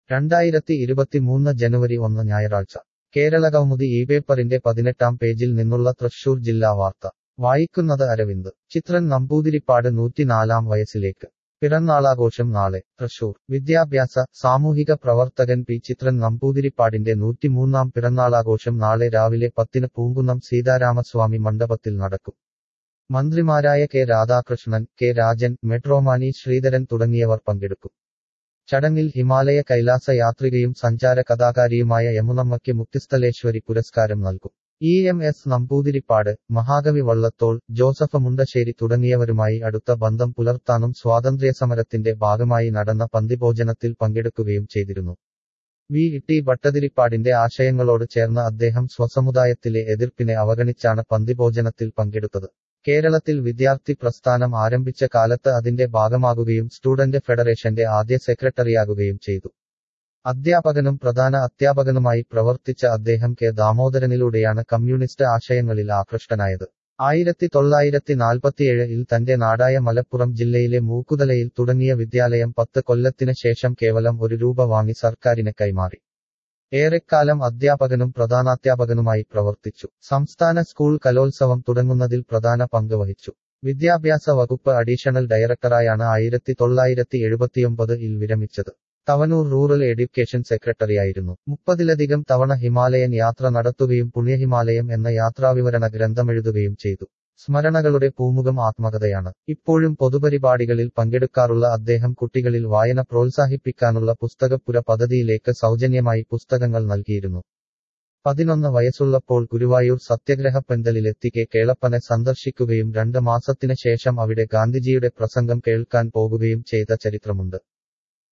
രണ്ടായിരത്തി ഇരുപത്തിമൂന്ന് ജനുവരി ഒന്ന് ഞായറാഴ്ച കേരള കൗമുദി ഈ പേപ്പറിന്റെ പതിനെട്ടാം പേജിൽ നിന്നുള്ള തൃശൂർ ജില്ലാ വാർത്ത വായിക്കുന്നത് അരവിന്ദ് ചിത്രൻ നമ്പൂതിരിപ്പാട് നൂറ്റിനാലാം വയസ്സിലേക്ക് പിറന്നാളാഘോഷം നാളെ തൃശൂർ വിദ്യാഭ്യാസ സാമൂഹിക പ്രവർത്തകൻ പി ചിത്രൻ നമ്പൂതിരിപ്പാടിന്റെ നൂറ്റിമൂന്നാം പിറന്നാളാഘോഷം നാളെ രാവിലെ പത്തിന് പൂങ്കുന്നം സീതാരാമസ്വാമി മണ്ഡപത്തിൽ നടക്കും മന്ത്രിമാരായ കെ രാധാകൃഷ്ണൻ കെ രാജൻ മെട്രോമാനി ശ്രീധരൻ തുടങ്ങിയവർ പങ്കെടുക്കും ചടങ്ങിൽ ഹിമാലയ കൈലാസ യാത്രികയും സഞ്ചാര കഥാകാരിയുമായ യമുനമ്മയ്ക്ക് മുക്തിസ്ഥലേശ്വരി പുരസ്കാരം നൽകും ഇ എം എസ് നമ്പൂതിരിപ്പാട് മഹാകവി വള്ളത്തോൾ ജോസഫ് മുണ്ടശ്ശേരി തുടങ്ങിയവരുമായി അടുത്ത ബന്ധം പുലർത്താനും സ്വാതന്ത്ര്യസമരത്തിന്റെ ഭാഗമായി നടന്ന പന്തിഭോജനത്തിൽ പങ്കെടുക്കുകയും ചെയ്തിരുന്നു വി ടി ഭട്ടതിരിപ്പാടിന്റെ ആശയങ്ങളോട് ചേർന്ന അദ്ദേഹം സ്വസമുദായത്തിലെ എതിർപ്പിനെ അവഗണിച്ചാണ് പന്തിഭോജനത്തിൽ പങ്കെടുത്തത് കേരളത്തിൽ വിദ്യാർത്ഥി പ്രസ്ഥാനം ആരംഭിച്ച കാലത്ത് അതിന്റെ ഭാഗമാകുകയും സ്റ്റുഡന്റ് ഫെഡറേഷന്റെ ആദ്യ സെക്രട്ടറിയാകുകയും ചെയ്തു അധ്യാപകനും പ്രധാന അധ്യാപകനുമായി പ്രവർത്തിച്ച അദ്ദേഹം കെ ദാമോദരനിലൂടെയാണ് കമ്മ്യൂണിസ്റ്റ് ആശയങ്ങളിൽ ആകൃഷ്ടനായത് ആയിരത്തി തൊള്ളായിരത്തി നാൽപ്പത്തിയേഴിൽ തന്റെ നാടായ മലപ്പുറം ജില്ലയിലെ മൂക്കുതലയിൽ തുടങ്ങിയ വിദ്യാലയം പത്ത് കൊല്ലത്തിന് ശേഷം കേവലം ഒരു രൂപ വാങ്ങി സർക്കാരിന് കൈമാറി ഏറെക്കാലം അധ്യാപകനും പ്രധാനാധ്യാപകനുമായി പ്രവർത്തിച്ചു സംസ്ഥാന സ്കൂൾ കലോത്സവം തുടങ്ങുന്നതിൽ പ്രധാന പങ്ക് വഹിച്ചു വിദ്യാഭ്യാസ വകുപ്പ് അഡീഷണൽ ഡയറക്ടറായാണ് ആയിരത്തി തൊള്ളായിരത്തി എഴുപത്തിയൊമ്പത് ഇൽ വിരമിച്ചത് തവനൂർ റൂറൽ എഡ്യൂക്കേഷൻ സെക്രട്ടറിയായിരുന്നു മുപ്പതിലധികം തവണ ഹിമാലയൻ യാത്ര നടത്തുകയും പുണ്യഹിമാലയം എന്ന യാത്രാവിവരണ ഗ്രന്ഥമെഴുതുകയും ചെയ്തു സ്മരണകളുടെ പൂമുഖം ആത്മകഥയാണ് ഇപ്പോഴും പൊതുപരിപാടികളിൽ പങ്കെടുക്കാറുള്ള അദ്ദേഹം കുട്ടികളിൽ വായന പ്രോത്സാഹിപ്പിക്കാനുള്ള പുസ്തകപ്പുര പദ്ധതിയിലേക്ക് സൗജന്യമായി പുസ്തകങ്ങൾ നൽകിയിരുന്നു പതിനൊന്ന് വയസ്സുള്ളപ്പോൾ ഗുരുവായൂർ സത്യഗ്രഹ പെന്തലിലെത്തി കെ കേളപ്പനെ സന്ദർശിക്കുകയും രണ്ട് മാസത്തിന് ശേഷം അവിടെ ഗാന്ധിജിയുടെ പ്രസംഗം കേൾക്കാൻ പോകുകയും ചെയ്ത ചരിത്രമുണ്ട്